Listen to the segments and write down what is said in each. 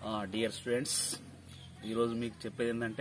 dear students ఈరోజు మీకు చెప్పేది ఏంటంటే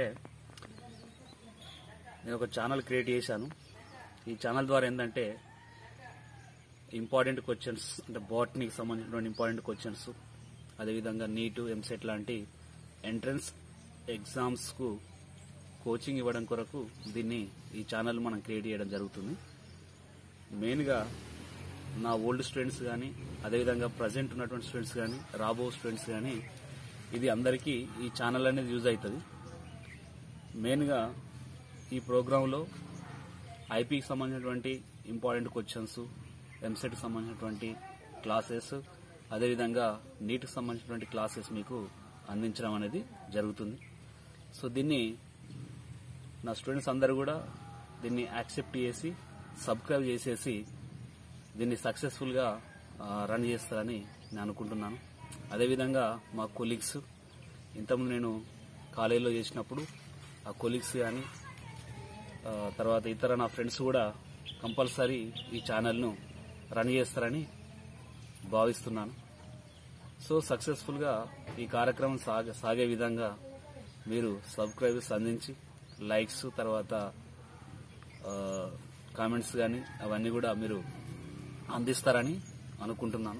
నేను ఒక ఛానల్ క్రియేట్ చేశాను ఈ ఛానల్ ద్వారా ఏంటంటే ఇంపార్టెంట్ క్వశ్చన్స్ అంటే బాటనీకి సంబంధించినటువంటి ఇంపార్టెంట్ క్వశ్చన్స్ అదేవిధంగా నీటు ఎంసెట్ లాంటి ఎంట్రన్స్ ఎగ్జామ్స్కు కోచింగ్ ఇవ్వడం కొరకు దీన్ని ఈ ఛానల్ మనం క్రియేట్ చేయడం జరుగుతుంది మెయిన్గా నా ఓల్డ్ స్టూడెంట్స్ కానీ అదేవిధంగా ప్రజెంట్ ఉన్నటువంటి స్టూడెంట్స్ కానీ రాబో స్టూడెంట్స్ కానీ ఇది అందరికీ ఈ ఛానల్ అనేది యూజ్ అవుతుంది మెయిన్గా ఈ ప్రోగ్రాంలో ఐపీకి సంబంధించినటువంటి ఇంపార్టెంట్ క్వశ్చన్స్ ఎంసెట్కి సంబంధించినటువంటి క్లాసెస్ అదేవిధంగా నీట్కి సంబంధించినటువంటి క్లాసెస్ మీకు అందించడం అనేది జరుగుతుంది సో దీన్ని నా స్టూడెంట్స్ అందరూ కూడా దీన్ని యాక్సెప్ట్ చేసి సబ్స్క్రైబ్ చేసేసి దీన్ని సక్సెస్ఫుల్గా రన్ చేస్తారని నేను అనుకుంటున్నాను అదేవిధంగా మా కొలీగ్స్ ఇంతకుముందు నేను కాలేజీలో చేసినప్పుడు ఆ కొలీగ్స్ కానీ ఆ, తర్వాత ఇతర నా ఫ్రెండ్స్ కూడా కంపల్సరీ ఈ ఛానల్ను రన్ చేస్తారని భావిస్తున్నాను సో సక్సెస్ఫుల్గా ఈ కార్యక్రమం సాగ సాగే విధంగా మీరు సబ్స్క్రైబర్స్ అందించి లైక్స్ తర్వాత ఆ, కామెంట్స్ కానీ అవన్నీ కూడా మీరు అందిస్తారని అనుకుంటున్నాను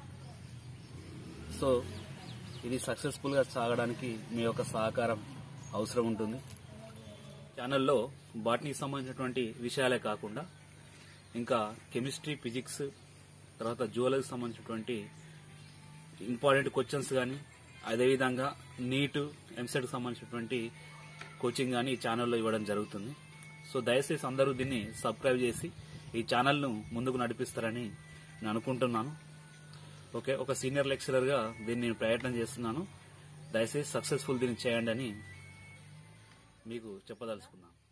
సో ఇది సక్సెస్ఫుల్గా సాగడానికి మీ యొక్క సహకారం అవసరం ఉంటుంది ఛానల్లో బాటనీకి సంబంధించినటువంటి విషయాలే కాకుండా ఇంకా కెమిస్ట్రీ ఫిజిక్స్ తర్వాత జువలరీకి సంబంధించినటువంటి ఇంపార్టెంట్ క్వశ్చన్స్ కానీ అదేవిధంగా నీట్ ఎంసెట్కి సంబంధించినటువంటి కోచింగ్ కానీ ఈ ఛానల్లో ఇవ్వడం జరుగుతుంది సో దయచేసి అందరూ దీన్ని సబ్స్క్రైబ్ చేసి ఈ ఛానల్ను ముందుకు నడిపిస్తారని నేను అనుకుంటున్నాను ఓకే ఒక సీనియర్ లెక్చరర్గా దీన్ని నేను ప్రయత్నం చేస్తున్నాను దయచేసి సక్సెస్ఫుల్ దీన్ని చేయండి అని మీకు చెప్పదలుచుకున్నాను